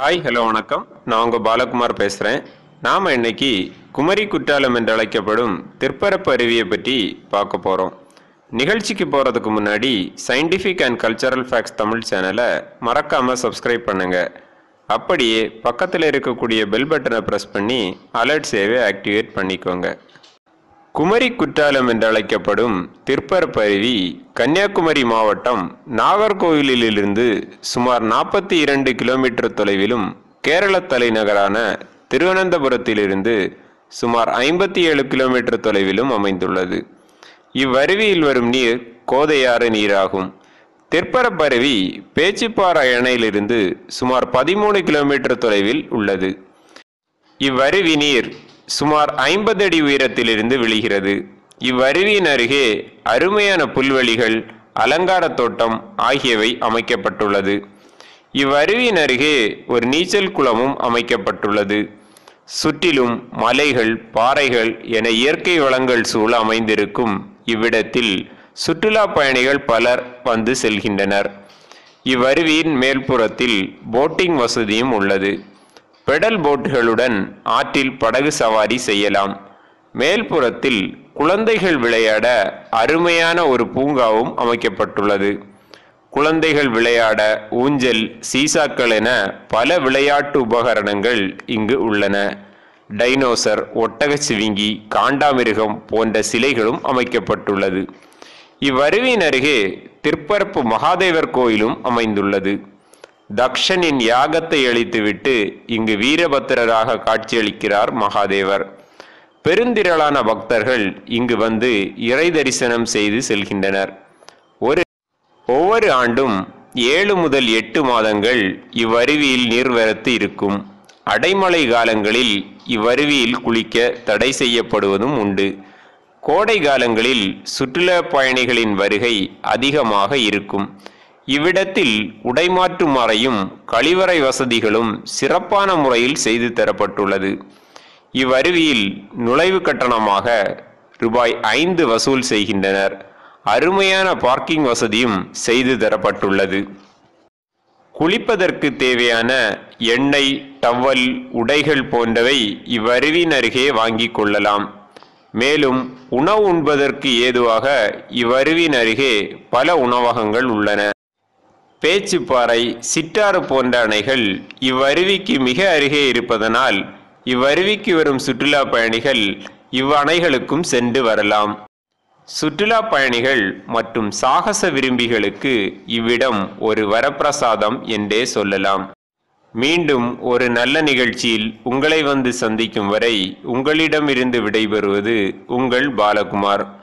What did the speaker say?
hi hello வணக்கம் நான் உங்கள் பாலகுமார் பேசுகிறேன் நாம் இன்னைக்கு குமரி குற்றாலம் என்று அழைக்கப்படும் திற்பரப்பு அருவியை பற்றி பார்க்க போகிறோம் நிகழ்ச்சிக்கு போகிறதுக்கு முன்னாடி scientific and cultural facts Tamil சேனலை மறக்காமல் சப்ஸ்கிரைப் பண்ணுங்கள் அப்படியே பக்கத்தில் இருக்கக்கூடிய பெல் பட்டனை ப்ரெஸ் பண்ணி அலர்ட் சேவை ஆக்டிவேட் பண்ணிக்கோங்க குமரி குற்றாலம் என்று அழைக்கப்படும் திற்பரப்பு அருவி கன்னியாகுமரி மாவட்டம் நாகர்கோவிலிலிருந்து சுமார் நாற்பத்தி இரண்டு கிலோமீட்டர் தொலைவிலும் கேரள தலைநகரான திருவனந்தபுரத்திலிருந்து சுமார் ஐம்பத்தி ஏழு கிலோமீட்டர் தொலைவிலும் அமைந்துள்ளது இவ்வருவியில் வரும் நீர் கோதையாறு நீராகும் திற்பரப்பருவி பேச்சிப்பாறை அணையிலிருந்து சுமார் பதிமூணு கிலோமீட்டர் தொலைவில் உள்ளது இவ்வருவி நீர் சுமார் ஐம்பது அடி உயரத்திலிருந்து விழுகிறது இவ்வருவியின் அருகே அருமையான புல்வெளிகள் அலங்கார தோட்டம் ஆகியவை அமைக்கப்பட்டுள்ளது இவ்வருவியின் அருகே ஒரு நீச்சல் குளமும் அமைக்கப்பட்டுள்ளது சுற்றிலும் மலைகள் பாறைகள் என இயற்கை வளங்கள் சூழ அமைந்திருக்கும் இவ்விடத்தில் சுற்றுலா பயணிகள் பலர் வந்து செல்கின்றனர் இவ்வருவியின் மேல்புறத்தில் போட்டிங் வசதியும் உள்ளது பெடல் போட்டுகளுடன் ஆற்றில் படகு சவாரி செய்யலாம் மேல்புறத்தில் குழந்தைகள் விளையாட அருமையான ஒரு பூங்காவும் அமைக்கப்பட்டுள்ளது குழந்தைகள் விளையாட ஊஞ்சல் சீசாக்கள் என பல விளையாட்டு உபகரணங்கள் இங்கு உள்ளன டைனோசர் ஒட்டகச் சிவிங்கி காண்டாமிருகம் போன்ற சிலைகளும் அமைக்கப்பட்டுள்ளது இவ்வருவியின் அருகே திற்பரப்பு மகாதேவர் கோயிலும் அமைந்துள்ளது தக்ஷனின் யாகத்தை அழித்துவிட்டு இங்கு வீரபத்திரராக காட்சியளிக்கிறார் மகாதேவர் பெருந்திரளான பக்தர்கள் இங்கு வந்து இறை தரிசனம் செய்து செல்கின்றனர் ஒரு ஒவ்வொரு ஆண்டும் ஏழு முதல் எட்டு மாதங்கள் இவ்வருவியில் நீர்வரத்து இருக்கும் அடைமழை காலங்களில் இவ்வருவியில் குளிக்க தடை செய்யப்படுவதும் உண்டு கோடை காலங்களில் சுற்றுலா பயணிகளின் வருகை அதிகமாக இருக்கும் இவ்விடத்தில் உடைமாற்றும் அறையும் கழிவறை வசதிகளும் சிறப்பான முறையில் செய்து தரப்பட்டுள்ளது இவ்வருவியில் நுழைவு கட்டணமாக ரூபாய் ஐந்து வசூல் செய்கின்றனர் அருமையான பார்க்கிங் வசதியும் செய்து தரப்பட்டுள்ளது குளிப்பதற்கு தேவையான எண்ணெய் டவல் உடைகள் போன்றவை இவ்வருவின் அருகே வாங்கிக் கொள்ளலாம் மேலும் உணவு உண்பதற்கு ஏதுவாக இவ்வருவின் அருகே பல உணவகங்கள் உள்ளன பேச்சுப்பாறை சிற்றாறு போன்ற அணைகள் இவ்வருவிக்கு மிக அருகே இருப்பதனால் இவ்வருவிக்கு வரும் சுற்றுலா பயணிகள் இவ்வணைகளுக்கும் சென்று வரலாம் சுற்றுலா பயணிகள் மற்றும் சாகச விரும்பிகளுக்கு இவ்விடம் ஒரு வரப்பிரசாதம் என்றே சொல்லலாம் மீண்டும் ஒரு நல்ல நிகழ்ச்சியில் உங்களை வந்து சந்திக்கும் வரை உங்களிடமிருந்து விடைபெறுவது உங்கள் பாலகுமார்